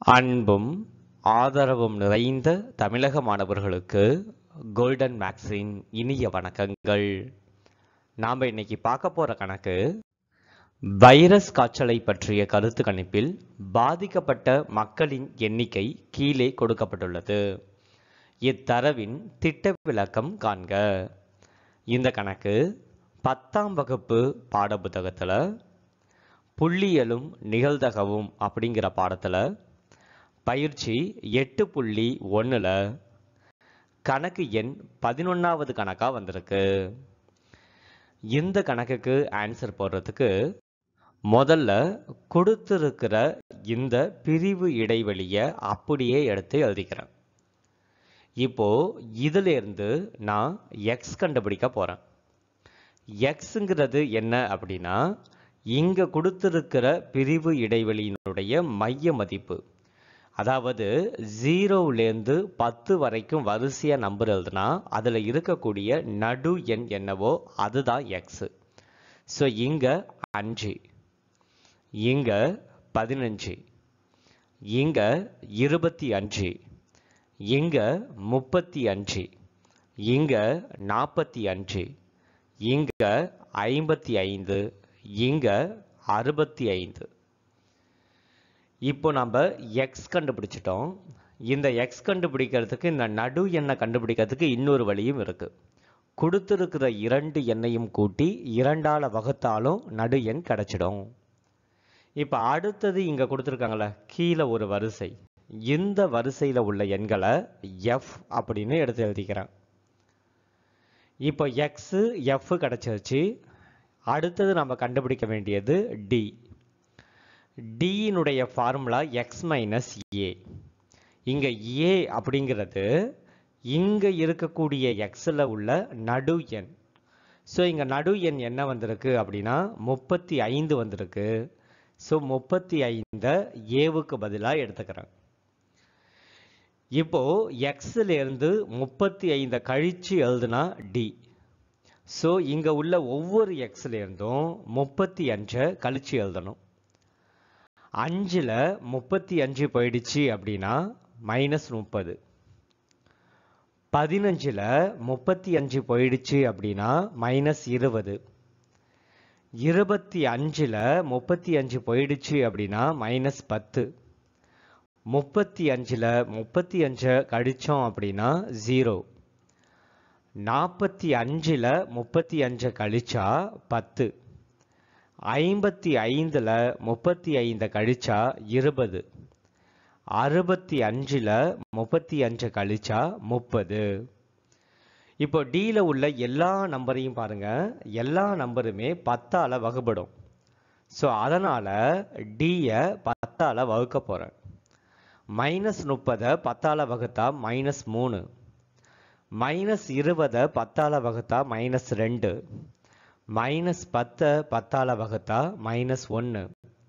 அன்பும் ஆதரவும் நிறைந்த தமிழக மாணவர்களுக்கு கோல்டன் மேக்ஸின் இனிய வணக்கங்கள் நாம் இன்னைக்கு பார்க்க போற கணக்கு வைரஸ் காய்ச்சலை பற்றிய கருத்து கணிப்பில் பாதிக்கப்பட்ட மக்களின் எண்ணிக்கை கீழே கொடுக்கப்பட்டுள்ளது இத்தரவின் திட்ட விளக்கம் காண்க இந்த கணக்கு பத்தாம் வகுப்பு பாடப்புத்தகத்துல புள்ளியலும் நிகழ்தகவும் அப்படிங்கிற பாடத்துல பயிற்சி எட்டு புள்ளி ஒன்றில் கணக்கு எண் பதினொன்றாவது கணக்காக வந்திருக்கு இந்த கணக்குக்கு ஆன்சர் போடுறதுக்கு முதல்ல கொடுத்திருக்கிற இந்த பிரிவு இடைவெளியை அப்படியே எடுத்து எழுதிக்கிறேன் இப்போ இதிலிருந்து நான் எக்ஸ் கண்டுபிடிக்க போகிறேன் எக்ஸுங்கிறது என்ன அப்படின்னா இங்கே கொடுத்திருக்கிற பிரிவு இடைவெளியினுடைய மைய மதிப்பு அதாவது ஜீரோவிலேருந்து பத்து வரைக்கும் வரிசையாக நம்பர் எழுதுனா அதில் இருக்கக்கூடிய நடு எண் என்னவோ அதுதான் எக்ஸு ஸோ இங்கே அஞ்சு இங்கே பதினஞ்சு இங்கே இருபத்தி அஞ்சு இங்கே முப்பத்தி அஞ்சு இங்கே நாற்பத்தி அஞ்சு இங்கே ஐம்பத்தி ஐந்து இங்கே அறுபத்தி ஐந்து இப்போ நம்ம எக்ஸ் கண்டுபிடிச்சிட்டோம் இந்த எக்ஸ் கண்டுபிடிக்கிறதுக்கு இந்த நடு எண்ணை கண்டுபிடிக்கிறதுக்கு இன்னொரு வழியும் இருக்கு கொடுத்திருக்கிற இரண்டு எண்ணையும் கூட்டி இரண்டால வகுத்தாலும் நடு எண் கிடைச்சிடும் இப்போ அடுத்தது இங்க கொடுத்துருக்காங்களே கீழே ஒரு வரிசை இந்த வரிசையில் உள்ள எண்களை எஃப் அப்படின்னு எடுத்து எழுதிக்கிறேன் இப்போ எக்ஸு எஃப் கிடைச்சிருச்சு அடுத்தது நம்ம கண்டுபிடிக்க வேண்டியது டி டியினுடைய ஃபார்முலா எக்ஸ் மைனஸ் ஏ இங்கே ஏ அப்படிங்கிறது இங்கே இருக்கக்கூடிய எக்ஸில் உள்ள நடு எண் ஸோ இங்கே நடு எண் என்ன வந்திருக்கு அப்படின்னா முப்பத்தி ஐந்து வந்திருக்கு ஸோ முப்பத்தி ஐந்தை ஏவுக்கு பதிலாக எடுத்துக்கிறேன் இப்போ எக்ஸ்ல இருந்து முப்பத்தி ஐந்தை கழிச்சு எழுதுனா டி ஸோ இங்கே உள்ள ஒவ்வொரு எக்ஸ்ல இருந்தும் முப்பத்தி அஞ்சை கழிச்சு எழுதணும் அஞ்சில் முப்பத்தி அஞ்சு போயிடுச்சு அப்படின்னா மைனஸ் முப்பது பதினஞ்சில் முப்பத்தி அஞ்சு போயிடுச்சு அப்படின்னா மைனஸ் இருபது இருபத்தி அஞ்சில் முப்பத்தி அஞ்சு போயிடுச்சு அப்படின்னா மைனஸ் பத்து முப்பத்தி அஞ்சில் முப்பத்தி அஞ்சை கழிச்சோம் அப்படின்னா ஜீரோ நாற்பத்தி அஞ்சில் முப்பத்தி அஞ்சை கழிச்சா பத்து ஐம்பத்தி ஐந்தில் முப்பத்தி ஐந்தை கழிச்சா இருபது அறுபத்தி அஞ்சில் முப்பத்தி அஞ்சை கழிச்சா முப்பது இப்போ டியில் உள்ள எல்லா நம்பரையும் பாருங்க எல்லா நம்பருமே பத்தால் வகுப்படும் ஸோ அதனால் டியை பத்தால் வகுக்க போகிறேன் மைனஸ் முப்பதை பத்தால் வகுத்தா மைனஸ் மூணு மைனஸ் இருபதை பத்தால் வகுத்தா மைனஸ் ரெண்டு மைனஸ் பத்தை பத்தால் வகுத்தா மைனஸ் ஒன்று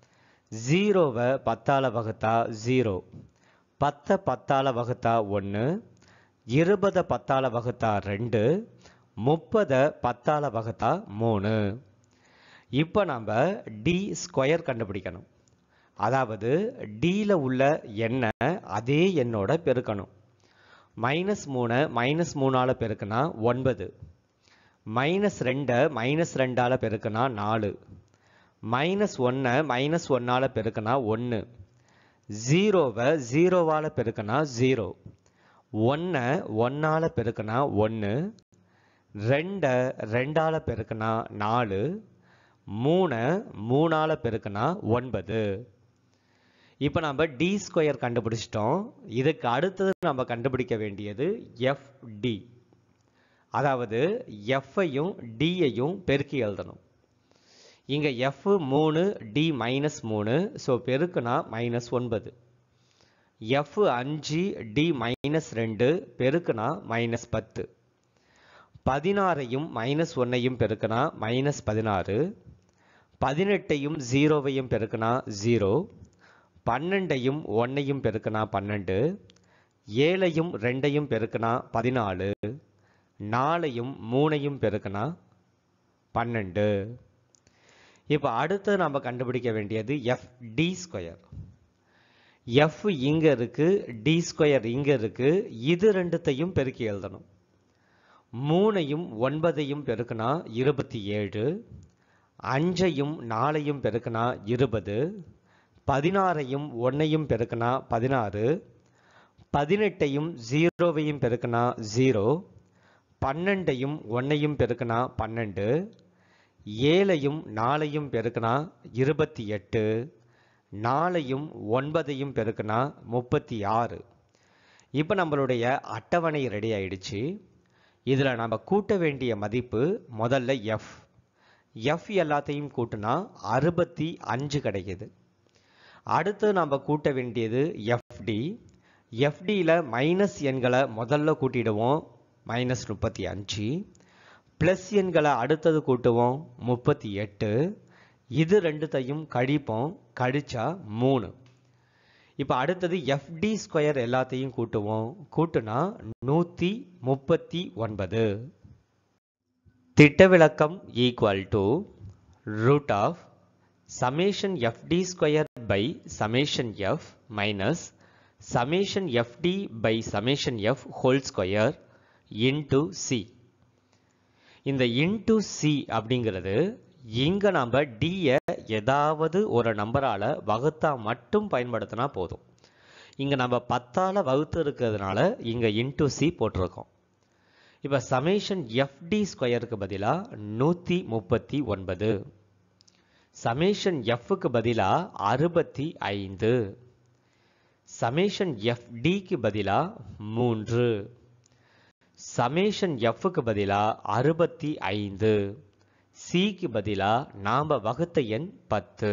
ஜீரோவை பத்தால் வகுத்தா ஜீரோ பத்தை பத்தால் வகுத்தா ஒன்று இருபதை பத்தால் வகுத்தா ரெண்டு முப்பதை பத்தால் வகுத்தா மூணு இப்போ நம்ம டி ஸ்கொயர் கண்டுபிடிக்கணும் அதாவது டியில் உள்ள எண்ணை அதே எண்ணோட பெருக்கணும் மைனஸ் மூணை மைனஸ் மூணால் பெருக்குனா ஒன்பது மைனஸ் ரெண்டை மைனஸ் ரெண்டால் பெருக்குனா நாலு மைனஸ் ஒன்றை மைனஸ் ஒன்னால் பெருக்குனா ஒன்று ஜீரோவை ஜீரோவால் பெருக்குனா ஜீரோ ஒன்றை ஒன்னால் பெருக்குனா ஒன்று ரெண்டை ரெண்டால் பெருக்குனா நாலு மூணை மூணால் பெருக்குனா ஒன்பது இப்போ நம்ம டி ஸ்கொயர் கண்டுபிடிச்சிட்டோம் இதுக்கு அடுத்தது நம்ம கண்டுபிடிக்க வேண்டியது எஃப்டி அதாவது எஃப்ஐயும் டியையும் பெருக்கி எழுதணும் இங்கே எஃப் மூணு டி மைனஸ் மூணு ஸோ பெருக்குனா மைனஸ் ஒன்பது எஃப் அஞ்சு டி மைனஸ் ரெண்டு பெருக்குனா மைனஸ் பத்து பதினாறையும் மைனஸ் ஒன்னையும் பெருக்குனா மைனஸ் பதினாறு பதினெட்டையும் ஜீரோவையும் பெருக்குனா ஜீரோ பன்னெண்டையும் ஒன்னையும் பெருக்குனா பன்னெண்டு ஏழையும் ரெண்டையும் பெருக்குனா பதினாலு நாலையும் மூணையும் பெருக்குனா பன்னெண்டு இப்போ அடுத்து நம்ம கண்டுபிடிக்க வேண்டியது எஃப் டி ஸ்கொயர் எஃப் இங்க இருக்கு டி ஸ்கொயர் இங்க இருக்கு இது ரெண்டுத்தையும் பெருக்கி எழுதணும் மூணையும் ஒன்பதையும் பெருக்குனா இருபத்தி ஏழு அஞ்சையும் நாலையும் பெருக்குனா இருபது பதினாறையும் ஒன்னையும் பெருக்குனா பதினாறு பதினெட்டையும் ஜீரோவையும் பெருக்குனா ஜீரோ பன்னெண்டையும் ஒன்னையும் பெருக்குனா பன்னெண்டு ஏழையும் நாலையும் பெருக்குனா இருபத்தி எட்டு நாலையும் ஒன்பதையும் பெருக்குனா முப்பத்தி ஆறு இப்போ நம்மளுடைய அட்டவணை ரெடி ஆயிடுச்சு இதில் நம்ம கூட்ட வேண்டிய மதிப்பு முதல்ல எஃப் எஃப் எல்லாத்தையும் கூட்டினா அறுபத்தி அஞ்சு கிடைக்குது அடுத்து நம்ம கூட்ட வேண்டியது எஃப்டி எஃப்டியில் மைனஸ் எண்களை முதல்ல கூட்டிடுவோம் மைனஸ் முப்பத்தி அஞ்சு ப்ளஸ் எண்களை அடுத்தது கூட்டுவோம் முப்பத்தி எட்டு இது ரெண்டுத்தையும் கழிப்போம் கழிச்சா மூணு இப்போ அடுத்தது எஃப்டி ஸ்கொயர் எல்லாத்தையும் கூட்டுவோம் கூட்டுனா நூற்றி முப்பத்தி ஒன்பது திட்ட விளக்கம் equal to root of summation F D square by summation F minus summation F D by summation F whole square into C இந்த இன்டு சி அப்படிங்கிறது இங்க நம்ம டியை ஏதாவது ஒரு நம்பரால வகுத்தா மட்டும் பயன்படுத்தினா போதும் இங்க நம்ம பத்தால வகுத்து இருக்கிறதுனால இங்க இன்டு சி போட்டிருக்கோம் இப்ப சமேஷன் எஃப்டி ஸ்கொயருக்கு பதிலா நூத்தி முப்பத்தி ஒன்பது சமேஷன் எஃப்க்கு பதிலா அறுபத்தி ஐந்து சமேஷன் எஃப்டிக்கு பதிலா மூன்று சமேஷன் எஃப்க்கு பதிலா அறுபத்தி ஐந்து சிக்கு பதிலா நாம வகுத்த எண் பத்து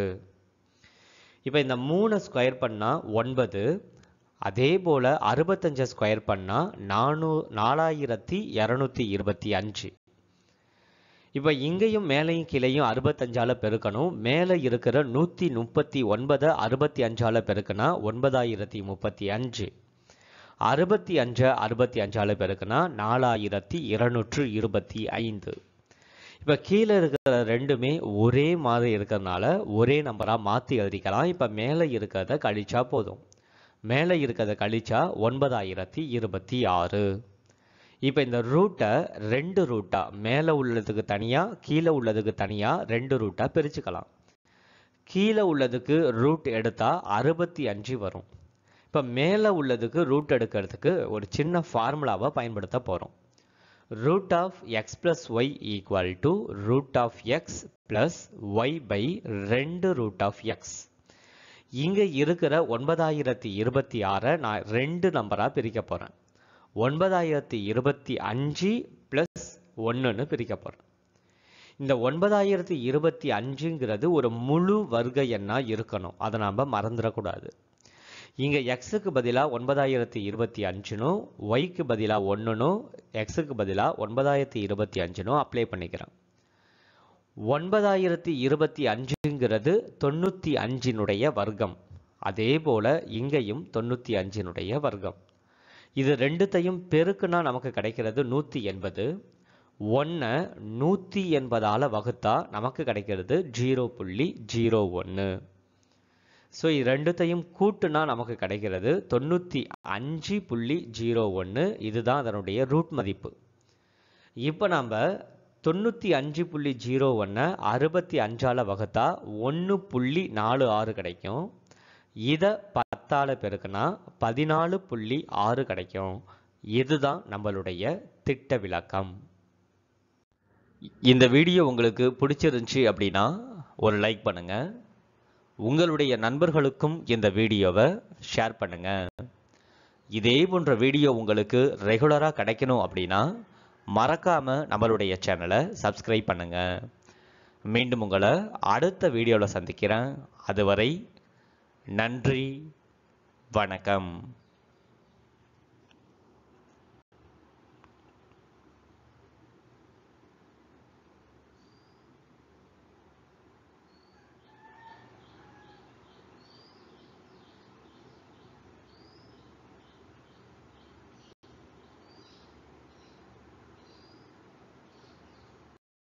இப்போ இந்த மூணு ஸ்கொயர் பண்ணா ஒன்பது அதே போல அறுபத்தஞ்சை ஸ்கொயர் பண்ணா நானூ நாலாயிரத்தி இரநூத்தி இருபத்தி அஞ்சு இப்போ இங்கேயும் மேலையும் கீழையும் அறுபத்தஞ்சால பெருக்கணும் மேலே இருக்கிற நூற்றி முப்பத்தி ஒன்பதை அறுபத்தி அஞ்சால பெருக்கினா ஒன்பதாயிரத்தி முப்பத்தி அஞ்சு அறுபத்தி அஞ்சு அறுபத்தி அஞ்சால பெருக்குனா நாலாயிரத்தி இருநூற்று இருபத்தி ஐந்து இப்போ கீழே இருக்கிற ரெண்டுமே ஒரே மாதிரி இருக்கிறதுனால ஒரே நம்பராக மாற்றி எழுதிக்கலாம் இப்போ மேலே இருக்கிறத கழிச்சா போதும் மேலே இருக்கிறத கழிச்சா ஒன்பதாயிரத்தி இருபத்தி ஆறு இப்போ இந்த ரூட்டை ரெண்டு ரூட்டாக மேலே உள்ளதுக்கு தனியாக கீழே உள்ளதுக்கு தனியாக ரெண்டு ரூட்டாக பிரிச்சுக்கலாம் கீழே உள்ளதுக்கு ரூட் எடுத்தால் அறுபத்தி அஞ்சு வரும் இப்போ மேலே உள்ளதுக்கு ரூட் எடுக்கிறதுக்கு ஒரு சின்ன ஃபார்முலாவை பயன்படுத்த போகிறோம் root of X plus Y equal to root of X plus Y by ரெண்டு ரூட் ஆஃப் எக்ஸ் இங்கே இருக்கிற ஒன்பதாயிரத்தி இருபத்தி ஆறை நான் ரெண்டு நம்பராக பிரிக்க போகிறேன் ஒன்பதாயிரத்தி இருபத்தி அஞ்சு ப்ளஸ் ஒன்றுன்னு பிரிக்க போகிறேன் இந்த ஒன்பதாயிரத்தி இருபத்தி அஞ்சுங்கிறது ஒரு முழு வர்க்க எண்ணாக இருக்கணும் அதை நாம் மறந்துடக்கூடாது இங்கே எக்ஸுக்கு பதிலாக ஒன்பதாயிரத்தி இருபத்தி அஞ்சுனும் ஒய்க்கு பதிலாக ஒன்றுனும் எக்ஸுக்கு பதிலாக ஒன்பதாயிரத்தி இருபத்தி அஞ்சுனும் அப்ளை பண்ணிக்கிறேன் ஒன்பதாயிரத்தி இருபத்தி அஞ்சுங்கிறது தொண்ணூற்றி அஞ்சினுடைய வர்க்கம் அதே போல இங்கேயும் தொண்ணூற்றி அஞ்சினுடைய வர்க்கம் இது ரெண்டுத்தையும் பெருக்குனா நமக்கு கிடைக்கிறது நூற்றி எண்பது ஒன்றை நூற்றி எண்பதால் வகுத்தா நமக்கு கிடைக்கிறது ஜீரோ புள்ளி ஜீரோ ஒன்று ஸோ இது ரெண்டுத்தையும் கூட்டுனா நமக்கு கிடைக்கிறது தொண்ணூற்றி அஞ்சு புள்ளி ஜீரோ ஒன்று இதுதான் அதனுடைய ரூட் மதிப்பு இப்போ நம்ம தொண்ணூற்றி அஞ்சு புள்ளி ஜீரோ ஒன்றை அறுபத்தி அஞ்சால் வகுத்தா ஒன்று புள்ளி நாலு ஆறு கிடைக்கும் இதை பத்தால் பெருக்குனா பதினாலு புள்ளி ஆறு கிடைக்கும் இதுதான் நம்மளுடைய திட்ட விளக்கம் இந்த வீடியோ உங்களுக்கு பிடிச்சிருந்துச்சி அப்படின்னா ஒரு லைக் பண்ணுங்க உங்களுடைய நண்பர்களுக்கும் இந்த வீடியோவை ஷேர் பண்ணுங்க இதே போன்ற வீடியோ உங்களுக்கு ரெகுலராக கிடைக்கணும் அப்படின்னா மறக்காம நம்மளுடைய சேனலை சப்ஸ்கிரைப் பண்ணுங்க மீண்டும் உங்களை அடுத்த வீடியோவில் சந்திக்கிறேன் அதுவரை நன்றி வணக்கம்